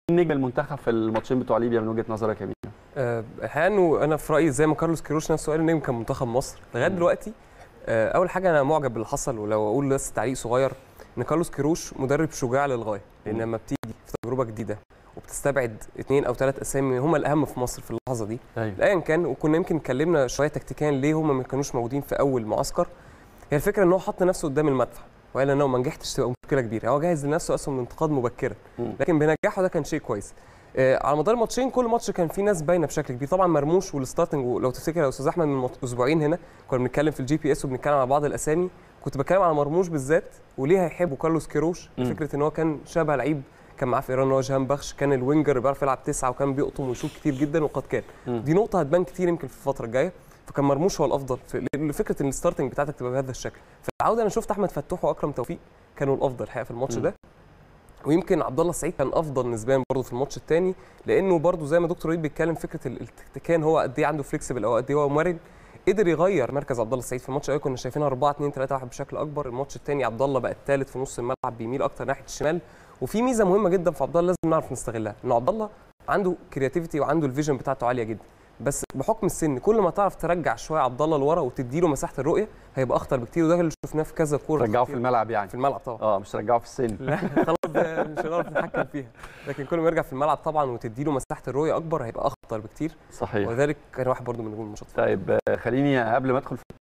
نجم المنتخب في الماتشين بتوع ليبيا من وجهه نظرك يا مين آه، الحقيقه انه انا في رايي زي ما كارلوس كيروش نفسه قال النجم كان منتخب مصر لغايه مم. دلوقتي آه، اول حاجه انا معجب باللي حصل ولو اقول بس تعليق صغير ان كارلوس كيروش مدرب شجاع للغايه لان مم. لما بتيجي في تجربه جديده وبتستبعد اثنين او ثلاث اسامي هم الاهم في مصر في اللحظه دي ايوه ايا كان وكنا يمكن اتكلمنا شويه تكتيكيا ليه هم ما كانوش موجودين في اول معسكر هي الفكره ان هو حط نفسه قدام المدفع وقال ان هو ما نجحتش تبقى مشكله كبيره هو جاهز لنفسه اصلا من انتقاد مبكرا مم. لكن بنجاحه ده كان شيء كويس آه، على مدار الماتشين كل ماتش كان فيه ناس باينه بشكل كبير طبعا مرموش والستارتنج ولو تفتكر يا استاذ احمد من مط- اسبوعين هنا كنا بنتكلم في الجي بي اس وبنتكلم على بعض الاسامي كنت بتكلم على مرموش بالذات وليه هيحبوا كارلوس كيروش مم. فكره ان هو كان شبه لعيب كان معاه في ايران ان هو جهان بخش كان الوينجر اللي بيعرف يلعب تسعه وكان بيقطم ويشوط كتير جدا وقد كان مم. دي نقطه هتبان كتير يمكن في الفتره الجايه فكان مرموش هو الافضل في لفكره ان الستارتنج بتاعتك تبقى بهذا الشكل في العوده انا شفت احمد فتوح واكرم توفيق كانوا الافضل الحقيقه في الماتش مم. ده ويمكن عبد الله السعيد كان افضل نسبيا برضه في الماتش الثاني لانه برضه زي ما دكتور ريد بيتكلم فكره ال- التكتيكيا هو قد ايه عنده فليكسبل او قد ايه هو مرن قدر يغير مركز عبد الله السعيد في الماتش الاول كنا شايفينها 4 2 3 1 بشكل اكبر الماتش الثاني عبد الله بقى الثالث في نص الملعب بيميل اكتر ناحيه الشمال وفي ميزه مهمه جدا في عبد الله لازم نعرف نستغلها انه عبد الله عنده كرياتيفيتي وعنده الفيجن بتاعته عاليه جدا بس بحكم السن كل ما تعرف ترجع شويه عبد الله لورا وتديله مساحه الرؤيه هيبقى اخطر بكتير وده اللي شفناه في كذا كوره رجعه في كتير الملعب يعني في الملعب طبعا اه مش رجعه في السن لا خلاص ده مش هنعرف نتحكم فيها لكن كل ما يرجع في الملعب طبعا وتديله مساحه الرؤيه اكبر هيبقى اخطر بكتير صحيح وذلك كان واحد برضو من نجوم الماتشات طيب آه، خليني قبل ما ادخل في